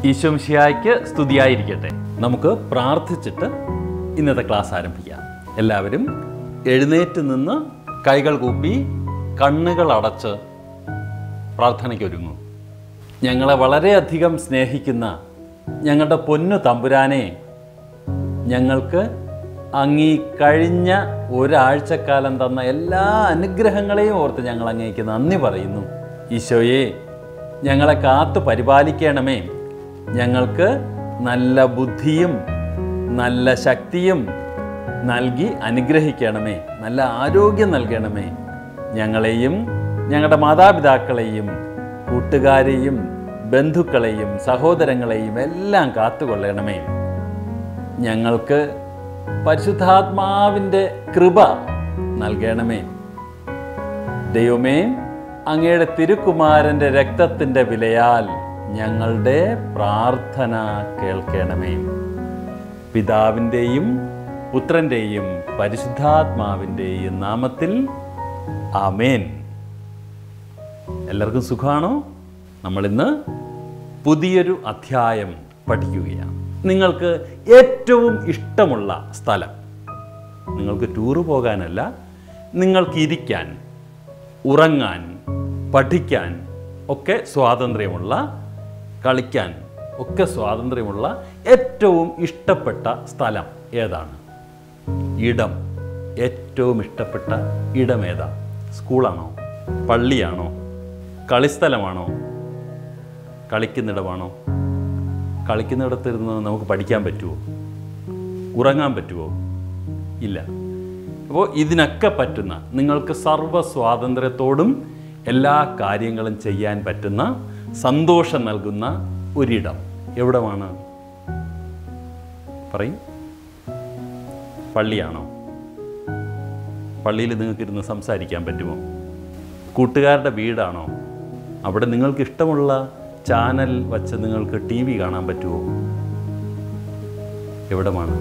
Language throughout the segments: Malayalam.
ഈശോംഷിയായ്ക്ക് സ്തുതിയായിരിക്കട്ടെ നമുക്ക് പ്രാർത്ഥിച്ചിട്ട് ഇന്നത്തെ ക്ലാസ് ആരംഭിക്കാം എല്ലാവരും എഴുന്നേറ്റ് നിന്ന് കൈകൾ കൂപ്പി കണ്ണുകൾ അടച്ച് പ്രാർത്ഥനയ്ക്ക് ഒരുങ്ങും ഞങ്ങളെ വളരെയധികം സ്നേഹിക്കുന്ന ഞങ്ങളുടെ പൊന്നു തമ്പുരാനെ ഞങ്ങൾക്ക് അങ്ങീ കഴിഞ്ഞ ഒരാഴ്ചക്കാലം തന്ന എല്ലാ അനുഗ്രഹങ്ങളെയും ഓർത്ത് ഞങ്ങൾ അങ്ങേക്ക് നന്ദി പറയുന്നു ഈശോയെ ഞങ്ങളെ കാത്തു പരിപാലിക്കണമേ ഞങ്ങൾക്ക് നല്ല ബുദ്ധിയും നല്ല ശക്തിയും നൽകി അനുഗ്രഹിക്കണമേ നല്ല ആരോഗ്യം നൽകണമേ ഞങ്ങളെയും ഞങ്ങളുടെ മാതാപിതാക്കളെയും കൂട്ടുകാരെയും ബന്ധുക്കളെയും സഹോദരങ്ങളെയും എല്ലാം കാത്തുകൊള്ളണമേ ഞങ്ങൾക്ക് പരിശുദ്ധാത്മാവിൻ്റെ കൃപ നൽകണമേ ദൈവമേ അങ്ങയുടെ തിരുക്കുമാരൻ്റെ രക്തത്തിൻ്റെ വിലയാൽ ഞങ്ങളുടെ പ്രാർത്ഥന കേൾക്കണമേ പിതാവിൻ്റെയും പുത്രൻ്റെയും പരിശുദ്ധാത്മാവിൻ്റെയും നാമത്തിൽ ആമേൻ എല്ലാവർക്കും സുഖമാണോ നമ്മളിന്ന് പുതിയൊരു അധ്യായം പഠിക്കുകയാണ് നിങ്ങൾക്ക് ഏറ്റവും ഇഷ്ടമുള്ള സ്ഥലം നിങ്ങൾക്ക് ടൂറ് പോകാനല്ല നിങ്ങൾക്ക് ഇരിക്കാൻ ഉറങ്ങാൻ പഠിക്കാൻ ഒക്കെ സ്വാതന്ത്ര്യമുള്ള കളിക്കാൻ ഒക്കെ സ്വാതന്ത്ര്യമുള്ള ഏറ്റവും ഇഷ്ടപ്പെട്ട സ്ഥലം ഏതാണ് ഇടം ഏറ്റവും ഇഷ്ടപ്പെട്ട ഇടം ഏതാ സ്കൂളാണോ പള്ളിയാണോ കളിസ്ഥലമാണോ കളിക്കുന്നിടമാണോ കളിക്കുന്നിടത്തിരുന്ന് നമുക്ക് പഠിക്കാൻ പറ്റുമോ ഉറങ്ങാൻ പറ്റുമോ ഇല്ല അപ്പോൾ ഇതിനൊക്കെ പറ്റുന്ന നിങ്ങൾക്ക് സർവ്വ സ്വാതന്ത്ര്യത്തോടും എല്ലാ കാര്യങ്ങളും ചെയ്യാൻ പറ്റുന്ന സന്തോഷം നൽകുന്ന ഒരിടം എവിടമാണ് പറയും പള്ളിയാണോ പള്ളിയിൽ നിങ്ങൾക്ക് ഇരുന്ന് സംസാരിക്കാൻ പറ്റുമോ കൂട്ടുകാരുടെ വീടാണോ അവിടെ നിങ്ങൾക്ക് ഇഷ്ടമുള്ള ചാനൽ വച്ച് നിങ്ങൾക്ക് ടി വി കാണാൻ പറ്റുമോ എവിടമാണ്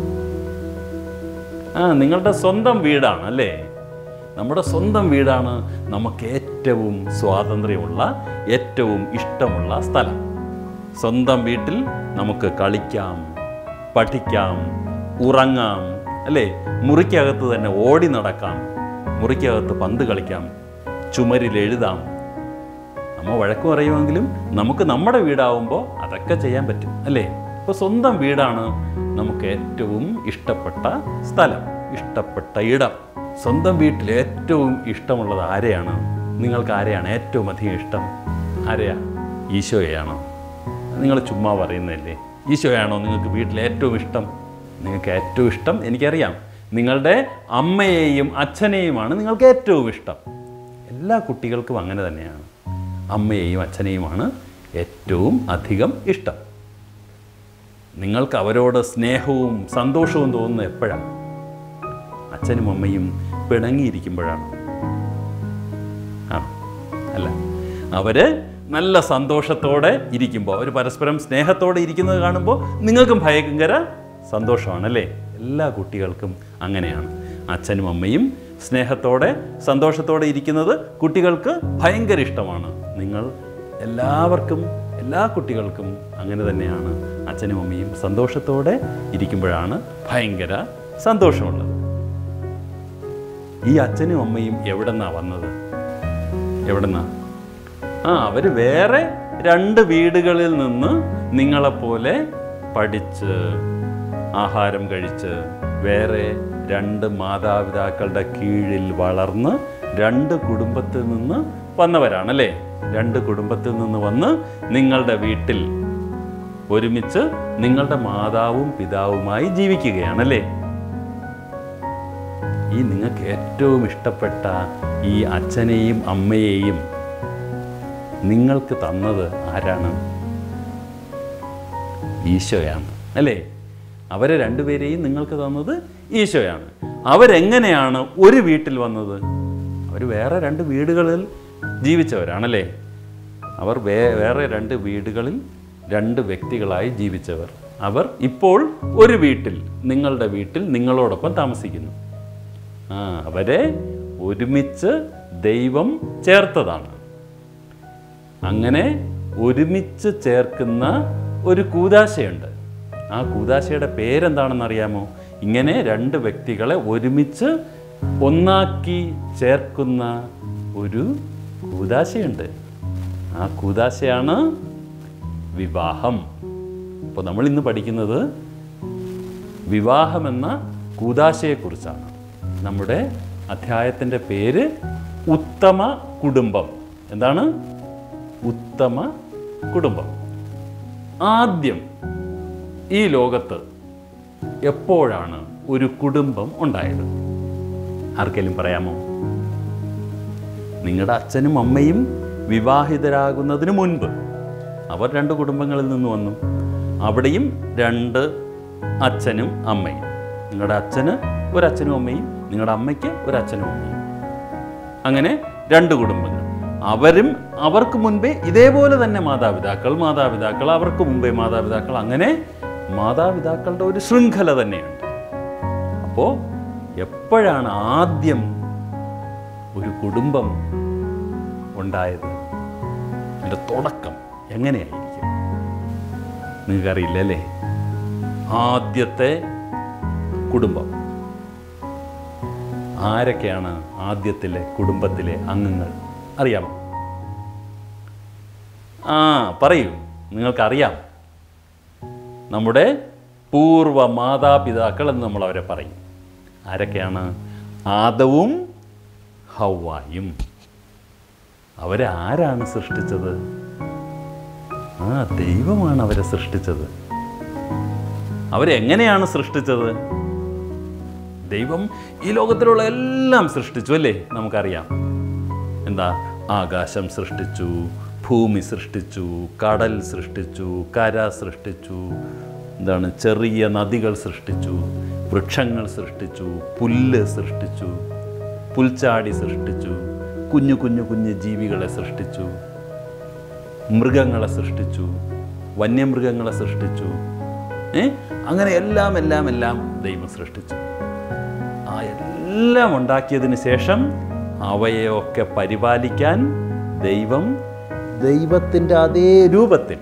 ആ നിങ്ങളുടെ സ്വന്തം വീടാണ് അല്ലേ നമ്മുടെ സ്വന്തം വീടാണ് നമുക്ക് ഏറ്റവും സ്വാതന്ത്ര്യമുള്ള ഏറ്റവും ഇഷ്ടമുള്ള സ്ഥലം സ്വന്തം വീട്ടിൽ നമുക്ക് കളിക്കാം പഠിക്കാം ഉറങ്ങാം അല്ലേ മുറിക്കകത്ത് തന്നെ ഓടി നടക്കാം മുറിക്കകത്ത് പന്ത് കളിക്കാം ചുമരിൽ എഴുതാം നമ്മ വഴക്ക് പറയുമെങ്കിലും നമുക്ക് നമ്മുടെ വീടാവുമ്പോൾ അതൊക്കെ ചെയ്യാൻ പറ്റും അല്ലേ അപ്പോൾ സ്വന്തം വീടാണ് നമുക്ക് ഏറ്റവും ഇഷ്ടപ്പെട്ട സ്ഥലം ഇഷ്ടപ്പെട്ട ഇടം സ്വന്തം വീട്ടിൽ ഏറ്റവും ഇഷ്ടമുള്ളത് ആരെയാണ് നിങ്ങൾക്ക് ആരെയാണ് ഏറ്റവും അധികം ഇഷ്ടം ആരെയാ ഈശോയെയാണോ നിങ്ങൾ ചുമ്മാ പറയുന്നതല്ലേ ഈശോയാണോ നിങ്ങൾക്ക് വീട്ടിൽ ഏറ്റവും ഇഷ്ടം നിങ്ങൾക്ക് ഏറ്റവും ഇഷ്ടം എനിക്കറിയാം നിങ്ങളുടെ അമ്മയെയും അച്ഛനെയുമാണ് നിങ്ങൾക്ക് ഏറ്റവും ഇഷ്ടം എല്ലാ കുട്ടികൾക്കും അങ്ങനെ തന്നെയാണ് അമ്മയെയും അച്ഛനെയുമാണ് ഏറ്റവും അധികം ഇഷ്ടം നിങ്ങൾക്ക് അവരോട് സ്നേഹവും സന്തോഷവും തോന്നുന്നത് എപ്പോഴാണ് അച്ഛനും അമ്മയും പിണങ്ങിയിരിക്കുമ്പോഴാണ് ആണോ അല്ല അവര് നല്ല സന്തോഷത്തോടെ ഇരിക്കുമ്പോൾ അവർ പരസ്പരം സ്നേഹത്തോടെ ഇരിക്കുന്നത് കാണുമ്പോൾ നിങ്ങൾക്കും ഭയങ്കര സന്തോഷമാണ് അല്ലേ എല്ലാ കുട്ടികൾക്കും അങ്ങനെയാണ് അച്ഛനും അമ്മയും സ്നേഹത്തോടെ സന്തോഷത്തോടെ ഇരിക്കുന്നത് കുട്ടികൾക്ക് ഭയങ്കര ഇഷ്ടമാണ് നിങ്ങൾ എല്ലാവർക്കും എല്ലാ കുട്ടികൾക്കും അങ്ങനെ തന്നെയാണ് അച്ഛനും അമ്മയും സന്തോഷത്തോടെ ഇരിക്കുമ്പോഴാണ് ഭയങ്കര സന്തോഷമുള്ളത് ഈ അച്ഛനും അമ്മയും എവിടെന്നാ വന്നത് എവിടെന്നാ ആ അവർ വേറെ രണ്ട് വീടുകളിൽ നിന്ന് നിങ്ങളെപ്പോലെ പഠിച്ച് ആഹാരം കഴിച്ച് വേറെ രണ്ട് മാതാപിതാക്കളുടെ കീഴിൽ വളർന്ന് രണ്ട് കുടുംബത്തിൽ നിന്ന് വന്നവരാണല്ലേ രണ്ട് കുടുംബത്തിൽ നിന്ന് വന്ന് നിങ്ങളുടെ വീട്ടിൽ ഒരുമിച്ച് നിങ്ങളുടെ മാതാവും പിതാവുമായി ജീവിക്കുകയാണല്ലേ ഈ നിങ്ങൾക്ക് ഏറ്റവും ഇഷ്ടപ്പെട്ട ഈ അച്ഛനെയും അമ്മയെയും നിങ്ങൾക്ക് തന്നത് ആരാണ് ഈശോയാണ് അല്ലേ അവരെ രണ്ടുപേരെയും നിങ്ങൾക്ക് തന്നത് ഈശോയാണ് അവരെങ്ങനെയാണ് ഒരു വീട്ടിൽ വന്നത് അവർ വേറെ രണ്ട് വീടുകളിൽ ജീവിച്ചവരാണല്ലേ അവർ വേ വേറെ രണ്ട് വീടുകളിൽ രണ്ട് വ്യക്തികളായി ജീവിച്ചവർ അവർ ഇപ്പോൾ ഒരു വീട്ടിൽ നിങ്ങളുടെ വീട്ടിൽ നിങ്ങളോടൊപ്പം താമസിക്കുന്നു ആ അവരെ ഒരുമിച്ച് ദൈവം ചേർത്തതാണ് അങ്ങനെ ഒരുമിച്ച് ചേർക്കുന്ന ഒരു കൂതാശയുണ്ട് ആ കൂതാശയുടെ പേരെന്താണെന്ന് അറിയാമോ ഇങ്ങനെ രണ്ട് വ്യക്തികളെ ഒരുമിച്ച് ഒന്നാക്കി ചേർക്കുന്ന ഒരു കൂതാശയുണ്ട് ആ കൂതാശയാണ് വിവാഹം അപ്പോൾ നമ്മൾ ഇന്ന് പഠിക്കുന്നത് വിവാഹമെന്ന കൂതാശയെക്കുറിച്ചാണ് നമ്മുടെ അധ്യായത്തിൻ്റെ പേര് ഉത്തമ കുടുംബം എന്താണ് ഉത്തമ കുടുംബം ആദ്യം ഈ ലോകത്ത് എപ്പോഴാണ് ഒരു കുടുംബം ഉണ്ടായത് ആർക്കെങ്കിലും പറയാമോ നിങ്ങളുടെ അച്ഛനും അമ്മയും വിവാഹിതരാകുന്നതിന് മുൻപ് അവർ രണ്ട് കുടുംബങ്ങളിൽ നിന്ന് വന്നു അവിടെയും രണ്ട് അച്ഛനും അമ്മയും നിങ്ങളുടെ അച്ഛന് ഒരച്ഛനും അമ്മയും നിങ്ങളുടെ അമ്മയ്ക്ക് ഒരച്ഛനും അമ്മയും അങ്ങനെ രണ്ട് കുടുംബങ്ങൾ അവരും അവർക്ക് മുൻപേ ഇതേപോലെ തന്നെ മാതാപിതാക്കൾ മാതാപിതാക്കൾ അവർക്ക് മുമ്പേ മാതാപിതാക്കൾ അങ്ങനെ മാതാപിതാക്കളുടെ ഒരു ശൃംഖല തന്നെയുണ്ട് അപ്പോൾ എപ്പോഴാണ് ആദ്യം ഒരു കുടുംബം ഉണ്ടായത് അതിൻ്റെ തുടക്കം എങ്ങനെയായിരിക്കും നിങ്ങൾക്കറിയില്ല അല്ലേ ആദ്യത്തെ കുടുംബം ആരൊക്കെയാണ് ആദ്യത്തിലെ കുടുംബത്തിലെ അംഗങ്ങൾ അറിയാമോ ആ പറയൂ നിങ്ങൾക്കറിയാം നമ്മുടെ പൂർവ മാതാപിതാക്കൾ എന്ന് നമ്മൾ അവരെ പറയും ആരൊക്കെയാണ് ആദവും ഹൗവായും അവരെ ആരാണ് സൃഷ്ടിച്ചത് ആ ദൈവമാണ് അവരെ സൃഷ്ടിച്ചത് അവരെങ്ങനെയാണ് സൃഷ്ടിച്ചത് ദൈവം ഈ ലോകത്തിലുള്ള എല്ലാം സൃഷ്ടിച്ചു അല്ലേ നമുക്കറിയാം എന്താ ആകാശം സൃഷ്ടിച്ചു ഭൂമി സൃഷ്ടിച്ചു കടൽ സൃഷ്ടിച്ചു കര സൃഷ്ടിച്ചു എന്താണ് ചെറിയ നദികൾ സൃഷ്ടിച്ചു വൃക്ഷങ്ങൾ സൃഷ്ടിച്ചു പുല്ല് സൃഷ്ടിച്ചു പുൽച്ചാടി സൃഷ്ടിച്ചു കുഞ്ഞു കുഞ്ഞു കുഞ്ഞു ജീവികളെ സൃഷ്ടിച്ചു മൃഗങ്ങളെ സൃഷ്ടിച്ചു വന്യമൃഗങ്ങളെ സൃഷ്ടിച്ചു ഏ അങ്ങനെ എല്ലാം എല്ലാം എല്ലാം ദൈവം സൃഷ്ടിച്ചു ആ എല്ലാം ഉണ്ടാക്കിയതിന് ശേഷം അവയെയൊക്കെ പരിപാലിക്കാൻ ദൈവം ദൈവത്തിൻ്റെ അതേ രൂപത്തിൽ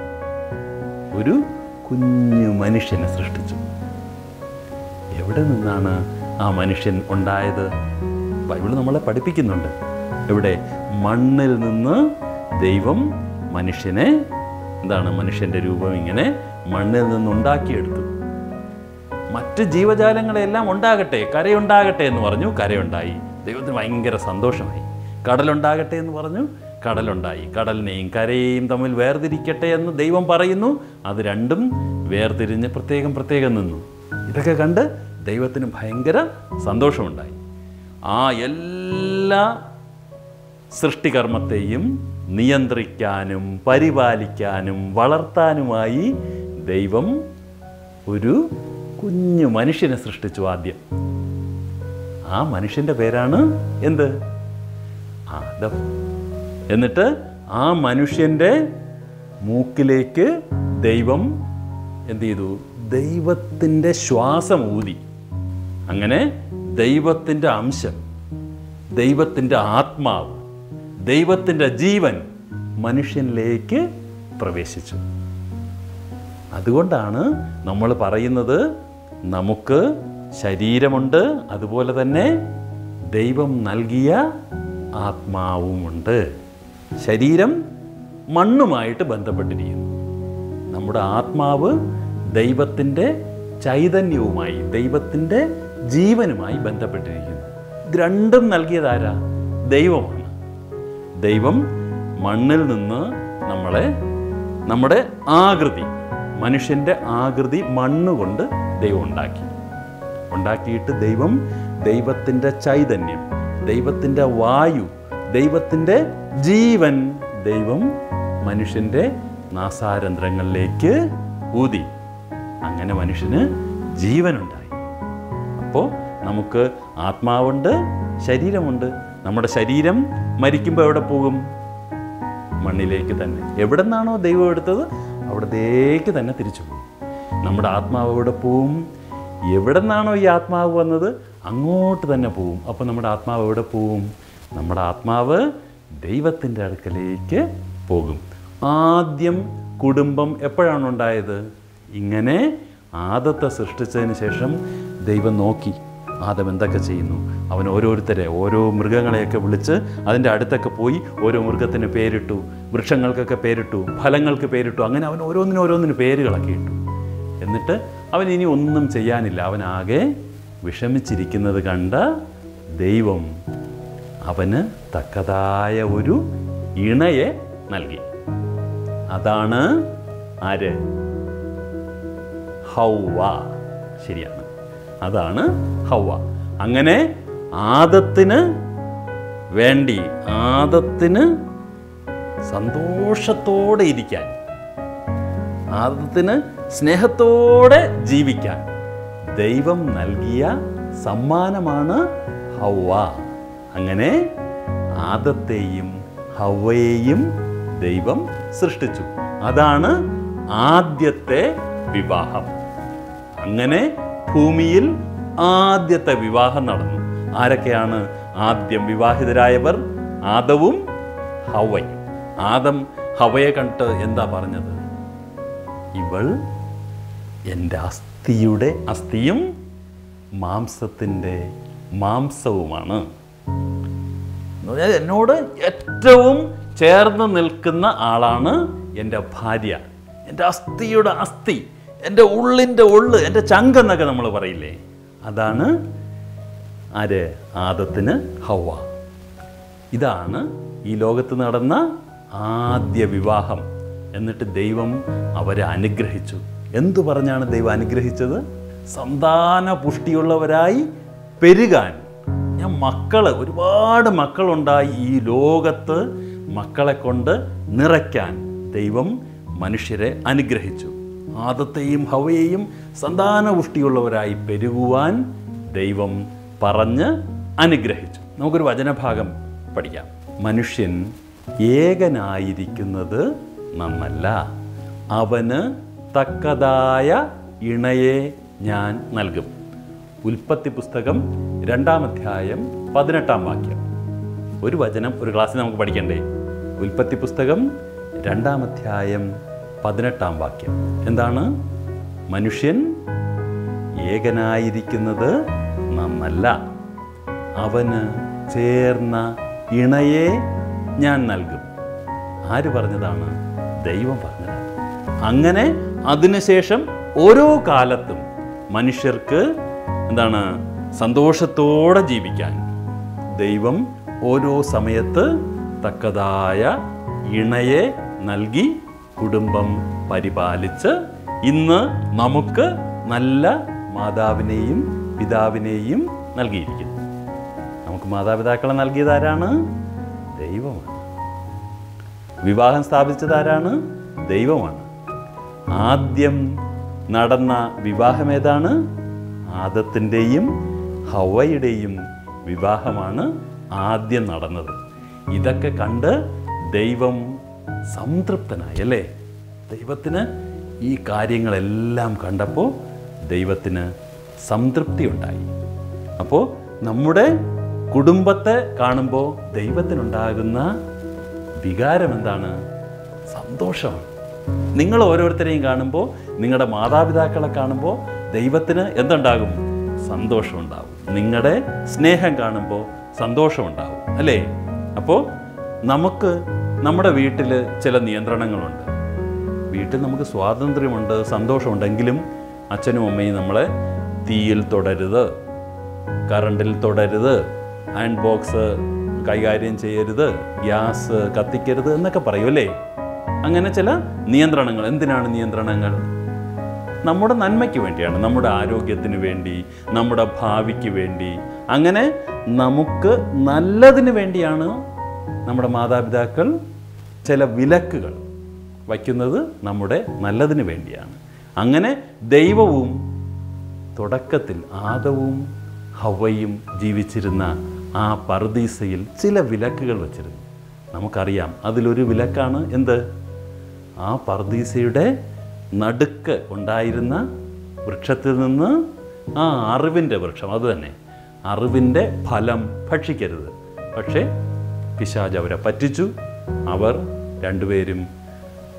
ഒരു കുഞ്ഞു മനുഷ്യനെ സൃഷ്ടിച്ചു എവിടെ നിന്നാണ് ആ മനുഷ്യൻ ഉണ്ടായത് ബൈബിൾ നമ്മളെ പഠിപ്പിക്കുന്നുണ്ട് എവിടെ മണ്ണിൽ നിന്ന് ദൈവം മനുഷ്യനെ എന്താണ് മനുഷ്യൻ്റെ രൂപം ഇങ്ങനെ മണ്ണിൽ നിന്ന് ഉണ്ടാക്കിയെടുത്തു മറ്റ് ജീവജാലങ്ങളെല്ലാം ഉണ്ടാകട്ടെ കരയുണ്ടാകട്ടെ എന്ന് പറഞ്ഞു കരയുണ്ടായി ദൈവത്തിന് ഭയങ്കര സന്തോഷമായി കടലുണ്ടാകട്ടെ എന്ന് പറഞ്ഞു കടലുണ്ടായി കടലിനെയും കരയെയും തമ്മിൽ വേർതിരിക്കട്ടെ എന്ന് ദൈവം പറയുന്നു അത് രണ്ടും വേർതിരിഞ്ഞ് പ്രത്യേകം പ്രത്യേകം നിന്നു ഇതൊക്കെ കണ്ട് ദൈവത്തിന് ഭയങ്കര സന്തോഷമുണ്ടായി ആ എല്ലാ സൃഷ്ടികർമ്മത്തെയും നിയന്ത്രിക്കാനും പരിപാലിക്കാനും വളർത്താനുമായി ദൈവം ഒരു കുഞ്ഞു മനുഷ്യനെ സൃഷ്ടിച്ചു ആദ്യം ആ മനുഷ്യൻ്റെ പേരാണ് എന്ത് ആദം എന്നിട്ട് ആ മനുഷ്യൻ്റെ മൂക്കിലേക്ക് ദൈവം എന്ത് ചെയ്തു ദൈവത്തിൻ്റെ ശ്വാസം ഊതി അങ്ങനെ ദൈവത്തിൻ്റെ അംശം ദൈവത്തിൻ്റെ ആത്മാവ് ദൈവത്തിൻ്റെ ജീവൻ മനുഷ്യനിലേക്ക് പ്രവേശിച്ചു അതുകൊണ്ടാണ് നമ്മൾ പറയുന്നത് നമുക്ക് ശരീരമുണ്ട് അതുപോലെ തന്നെ ദൈവം നൽകിയ ആത്മാവുമുണ്ട് ശരീരം മണ്ണുമായിട്ട് ബന്ധപ്പെട്ടിരിക്കുന്നു നമ്മുടെ ആത്മാവ് ദൈവത്തിൻ്റെ ചൈതന്യവുമായി ദൈവത്തിൻ്റെ ജീവനുമായി ബന്ധപ്പെട്ടിരിക്കുന്നു ഇത് രണ്ടും നൽകിയതാരാ ദൈവമാണ് ദൈവം മണ്ണിൽ നിന്ന് നമ്മളെ നമ്മുടെ ആകൃതി മനുഷ്യൻ്റെ ആകൃതി മണ്ണുകൊണ്ട് ദൈവം ഉണ്ടാക്കി ഉണ്ടാക്കിയിട്ട് ദൈവം ദൈവത്തിൻ്റെ ചൈതന്യം ദൈവത്തിൻ്റെ വായു ദൈവത്തിൻ്റെ ജീവൻ ദൈവം മനുഷ്യൻ്റെ നാസാരന്ധ്രങ്ങളിലേക്ക് ഊതി അങ്ങനെ മനുഷ്യന് ജീവനുണ്ടായി അപ്പോൾ നമുക്ക് ആത്മാവുണ്ട് ശരീരമുണ്ട് നമ്മുടെ ശരീരം മരിക്കുമ്പോൾ എവിടെ പോകും മണ്ണിലേക്ക് തന്നെ എവിടെ നിന്നാണോ ദൈവം എടുത്തത് അവിടത്തേക്ക് തന്നെ തിരിച്ചു പോകും നമ്മുടെ ആത്മാവ് എവിടെ പോവും എവിടെ നിന്നാണോ ഈ ആത്മാവ് വന്നത് അങ്ങോട്ട് തന്നെ പോവും അപ്പോൾ നമ്മുടെ ആത്മാവ് എവിടെ പോവും നമ്മുടെ ആത്മാവ് ദൈവത്തിൻ്റെ അടുക്കലേക്ക് പോകും ആദ്യം കുടുംബം എപ്പോഴാണ് ഉണ്ടായത് ഇങ്ങനെ ആദത്തെ സൃഷ്ടിച്ചതിന് ശേഷം ദൈവം നോക്കി ആദം എന്തൊക്കെ ചെയ്യുന്നു അവൻ ഓരോരുത്തരെ ഓരോ മൃഗങ്ങളെയൊക്കെ വിളിച്ച് അതിൻ്റെ അടുത്തൊക്കെ പോയി ഓരോ മൃഗത്തിന് പേരിട്ടു വൃക്ഷങ്ങൾക്കൊക്കെ പേരിട്ടു ഫലങ്ങൾക്ക് പേരിട്ടു അങ്ങനെ അവൻ ഓരോന്നിനും ഓരോന്നിന് പേരുകളൊക്കെ ഇട്ടു എന്നിട്ട് അവൻ ഇനി ഒന്നും ചെയ്യാനില്ല അവനാകെ വിഷമിച്ചിരിക്കുന്നത് കണ്ട ദൈവം അവന് തക്കതായ ഒരു ഇണയെ നൽകി അതാണ് ആര് ഹൗവ ശരിയാണ് അതാണ് ഹൗവ അങ്ങനെ ആദത്തിന് വേണ്ടി ആദത്തിന് സന്തോഷത്തോടെ ഇരിക്കാൻ ആദത്തിന് സ്നേഹത്തോടെ ജീവിക്കാൻ ദൈവം നൽകിയ സമ്മാനമാണ് ഹൗവ അങ്ങനെ ആദത്തെയും ഹൗവയെയും ദൈവം സൃഷ്ടിച്ചു അതാണ് ആദ്യത്തെ വിവാഹം അങ്ങനെ ഭൂമിയിൽ ആദ്യത്തെ വിവാഹം നടന്നു ആരൊക്കെയാണ് ആദ്യം വിവാഹിതരായവർ ആദവും ഹവയും ആദം ഹവയെ കണ്ടിട്ട് എന്താ പറഞ്ഞത് ഇവൾ എൻ്റെ അസ്ഥിയുടെ അസ്ഥിയും മാംസത്തിൻ്റെ മാംസവുമാണ് എന്ന് പറഞ്ഞാൽ എന്നോട് ഏറ്റവും ചേർന്ന് നിൽക്കുന്ന ആളാണ് എൻ്റെ ഭാര്യ എൻ്റെ അസ്ഥിയുടെ അസ്ഥി എൻ്റെ ഉള്ളിൻ്റെ ഉള്ള് എൻ്റെ ചങ്ക് എന്നൊക്കെ നമ്മൾ പറയില്ലേ അതാണ് ആര് ആദത്തിന് ഹൗവ ഇതാണ് ഈ ലോകത്ത് നടന്ന ആദ്യ വിവാഹം എന്നിട്ട് ദൈവം അവരെ അനുഗ്രഹിച്ചു എന്തു പറഞ്ഞാണ് ദൈവം അനുഗ്രഹിച്ചത് സന്താന പുഷ്ടിയുള്ളവരായി പെരുകാൻ ഞാൻ മക്കള് ഒരുപാട് മക്കളുണ്ടായി ഈ ലോകത്ത് മക്കളെ കൊണ്ട് നിറയ്ക്കാൻ ദൈവം മനുഷ്യരെ അനുഗ്രഹിച്ചു ആദത്തെയും ഹവയെയും സന്താന പുഷ്ടിയുള്ളവരായി പെരുകുവാൻ ദൈവം പറഞ്ഞ് അനുഗ്രഹിച്ചു നമുക്കൊരു വചനഭാഗം പഠിക്കാം മനുഷ്യൻ ഏകനായിരിക്കുന്നത് നന്നല്ല അവന് തക്കതായ ഇണയെ ഞാൻ നൽകും ഉൽപ്പത്തി പുസ്തകം രണ്ടാം അധ്യായം പതിനെട്ടാം വാക്യം ഒരു വചനം ഒരു ക്ലാസ്സിൽ നമുക്ക് പഠിക്കണ്ടേ ഉൽപ്പത്തി പുസ്തകം രണ്ടാം അധ്യായം പതിനെട്ടാം വാക്യം എന്താണ് മനുഷ്യൻ ഏകനായിരിക്കുന്നത് നന്നല്ല അവന് ചേർന്ന ഇണയെ ഞാൻ നൽകും ആര് പറഞ്ഞതാണ് ദൈവം പറഞ്ഞതാണ് അങ്ങനെ അതിനുശേഷം ഓരോ കാലത്തും മനുഷ്യർക്ക് എന്താണ് സന്തോഷത്തോടെ ജീവിക്കാൻ ദൈവം ഓരോ സമയത്ത് തക്കതായ ഇണയെ നൽകി കുടുംബം പരിപാലിച്ച് ഇന്ന് നമുക്ക് നല്ല മാതാവിനെയും പിതാവിനെയും നൽകിയിരിക്കുന്നു നമുക്ക് മാതാപിതാക്കളെ നൽകിയത് ആരാണ് ദൈവമാണ് വിവാഹം സ്ഥാപിച്ചത് ആരാണ് ദൈവമാണ് ആദ്യം നടന്ന വിവാഹം ഏതാണ് ആദത്തിൻ്റെയും ഹവയുടെയും വിവാഹമാണ് ആദ്യം നടന്നത് ഇതൊക്കെ കണ്ട് ദൈവം സംതൃപ്തനായി അല്ലേ ദൈവത്തിന് ഈ കാര്യങ്ങളെല്ലാം കണ്ടപ്പോൾ ദൈവത്തിന് സംതൃപ്തി ഉണ്ടായി അപ്പോൾ നമ്മുടെ കുടുംബത്തെ കാണുമ്പോൾ ദൈവത്തിനുണ്ടാകുന്ന വികാരം എന്താണ് സന്തോഷമാണ് നിങ്ങൾ ഓരോരുത്തരെയും കാണുമ്പോൾ നിങ്ങളുടെ മാതാപിതാക്കളെ കാണുമ്പോൾ ദൈവത്തിന് എന്തുണ്ടാകും സന്തോഷമുണ്ടാവും നിങ്ങളുടെ സ്നേഹം കാണുമ്പോൾ സന്തോഷമുണ്ടാവും അല്ലേ അപ്പോൾ നമുക്ക് നമ്മുടെ വീട്ടിൽ ചില നിയന്ത്രണങ്ങളുണ്ട് വീട്ടിൽ നമുക്ക് സ്വാതന്ത്ര്യമുണ്ട് സന്തോഷമുണ്ടെങ്കിലും അച്ഛനും അമ്മയും നമ്മളെ തീയിൽ തൊടരുത് കറണ്ടിൽ തൊടരുത് അയൺ ബോക്സ് കൈകാര്യം ചെയ്യരുത് ഗ്യാസ് കത്തിക്കരുത് എന്നൊക്കെ പറയുമല്ലേ അങ്ങനെ ചില നിയന്ത്രണങ്ങൾ എന്തിനാണ് നിയന്ത്രണങ്ങൾ നമ്മുടെ നന്മയ്ക്ക് വേണ്ടിയാണ് നമ്മുടെ ആരോഗ്യത്തിന് വേണ്ടി നമ്മുടെ ഭാവിക്ക് വേണ്ടി അങ്ങനെ നമുക്ക് നല്ലതിന് വേണ്ടിയാണ് നമ്മുടെ മാതാപിതാക്കൾ ചില വിലക്കുകൾ വയ്ക്കുന്നത് നമ്മുടെ നല്ലതിന് വേണ്ടിയാണ് അങ്ങനെ ദൈവവും തുടക്കത്തിൽ ആദവും ഹവയും ജീവിച്ചിരുന്ന ആ പർദീസയിൽ ചില വിലക്കുകൾ വച്ചിരുന്നു നമുക്കറിയാം അതിലൊരു വിലക്കാണ് എന്ത് ആ പർദീസയുടെ നടുക്ക് ഉണ്ടായിരുന്ന വൃക്ഷത്തിൽ നിന്ന് ആ അറിവിൻ്റെ വൃക്ഷം അത് തന്നെ അറിവിൻ്റെ ഫലം ഭക്ഷിക്കരുത് പക്ഷേ പിശാജ് അവരെ പറ്റിച്ചു അവർ രണ്ടുപേരും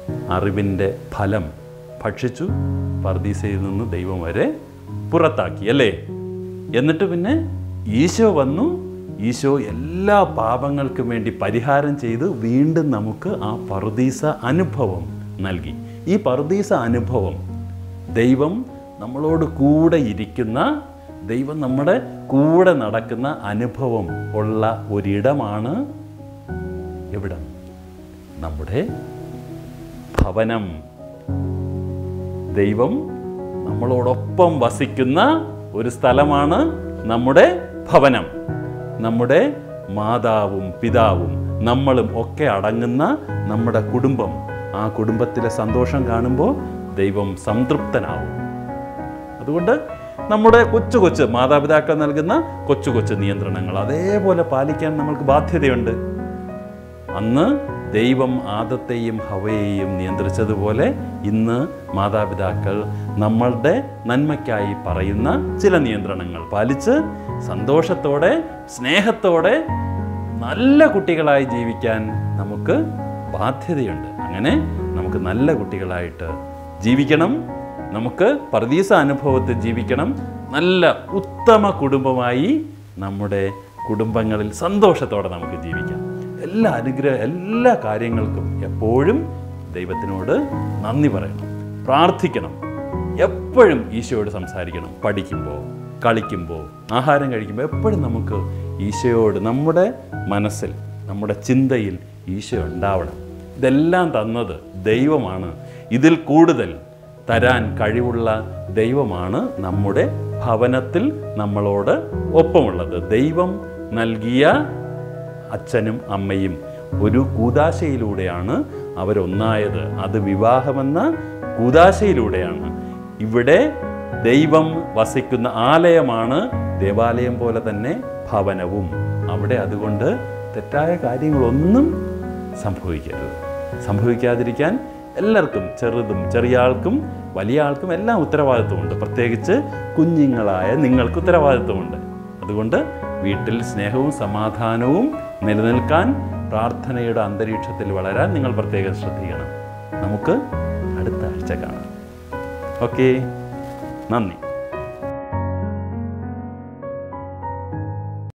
അറിവിൻ്റെ ഫലം ഭക്ഷിച്ചു പർദീസയിൽ നിന്ന് ദൈവം വരെ പുറത്താക്കി അല്ലേ എന്നിട്ട് പിന്നെ ഈശോ വന്നു ഈശോ എല്ലാ പാപങ്ങൾക്കും വേണ്ടി പരിഹാരം ചെയ്ത് വീണ്ടും നമുക്ക് ആ പർദീസ അനുഭവം നൽകി ഈ പർദീസ അനുഭവം ദൈവം നമ്മളോട് കൂടെ ഇരിക്കുന്ന ദൈവം നമ്മുടെ കൂടെ നടക്കുന്ന അനുഭവം ഉള്ള ഒരിടമാണ് എവിടം നമ്മുടെ ഭവനം ദൈവം നമ്മളോടൊപ്പം വസിക്കുന്ന ഒരു സ്ഥലമാണ് നമ്മുടെ ഭവനം നമ്മുടെ മാതാവും പിതാവും നമ്മളും ഒക്കെ അടങ്ങുന്ന നമ്മുടെ കുടുംബം ആ കുടുംബത്തിലെ സന്തോഷം കാണുമ്പോൾ ദൈവം സംതൃപ്തനാവും അതുകൊണ്ട് നമ്മുടെ കൊച്ചു കൊച്ചു മാതാപിതാക്കൾ നൽകുന്ന കൊച്ചു കൊച്ചു നിയന്ത്രണങ്ങൾ അതേപോലെ പാലിക്കാൻ നമ്മൾക്ക് ബാധ്യതയുണ്ട് അന്ന് ദൈവം ആദത്തെയും ഹവയെയും നിയന്ത്രിച്ചതുപോലെ ഇന്ന് മാതാപിതാക്കൾ നമ്മളുടെ നന്മയ്ക്കായി പറയുന്ന ചില നിയന്ത്രണങ്ങൾ പാലിച്ച് സന്തോഷത്തോടെ സ്നേഹത്തോടെ നല്ല കുട്ടികളായി ജീവിക്കാൻ നമുക്ക് ബാധ്യതയുണ്ട് അങ്ങനെ നമുക്ക് നല്ല കുട്ടികളായിട്ട് ജീവിക്കണം നമുക്ക് പർദീസ അനുഭവത്തിൽ ജീവിക്കണം നല്ല ഉത്തമ കുടുംബമായി നമ്മുടെ കുടുംബങ്ങളിൽ സന്തോഷത്തോടെ നമുക്ക് ജീവിക്കാം എല്ലാ അനുഗ്രഹ എല്ലാ കാര്യങ്ങൾക്കും എപ്പോഴും ദൈവത്തിനോട് നന്ദി പറയണം പ്രാർത്ഥിക്കണം എപ്പോഴും ഈശോയോട് സംസാരിക്കണം പഠിക്കുമ്പോൾ കളിക്കുമ്പോൾ ആഹാരം കഴിക്കുമ്പോൾ എപ്പോഴും നമുക്ക് ഈശോയോട് നമ്മുടെ മനസ്സിൽ നമ്മുടെ ചിന്തയിൽ ഈശോ ഉണ്ടാവണം ഇതെല്ലാം തന്നത് ദൈവമാണ് ഇതിൽ കൂടുതൽ തരാൻ കഴിവുള്ള ദൈവമാണ് നമ്മുടെ ഭവനത്തിൽ നമ്മളോട് ഒപ്പമുള്ളത് ദൈവം നൽകിയ അച്ഛനും അമ്മയും ഒരു കൂതാശയിലൂടെയാണ് അവരൊന്നായത് അത് വിവാഹമെന്ന കൂതാശയിലൂടെയാണ് ഇവിടെ ദൈവം വസിക്കുന്ന ആലയമാണ് ദേവാലയം പോലെ തന്നെ ഭവനവും അവിടെ അതുകൊണ്ട് തെറ്റായ കാര്യങ്ങളൊന്നും സംഭവിക്കരുത് സംഭവിക്കാതിരിക്കാൻ എല്ലാവർക്കും ചെറുതും ചെറിയ ആൾക്കും വലിയ ആൾക്കും എല്ലാം ഉത്തരവാദിത്വമുണ്ട് പ്രത്യേകിച്ച് കുഞ്ഞുങ്ങളായ നിങ്ങൾക്ക് ഉത്തരവാദിത്വമുണ്ട് അതുകൊണ്ട് വീട്ടിൽ സ്നേഹവും സമാധാനവും നിലനിൽക്കാൻ പ്രാർത്ഥനയുടെ അന്തരീക്ഷത്തിൽ വളരാൻ നിങ്ങൾ പ്രത്യേകം ശ്രദ്ധിക്കണം നമുക്ക് അടുത്ത ആഴ്ച കാണാം ഓക്കെ നന്ദി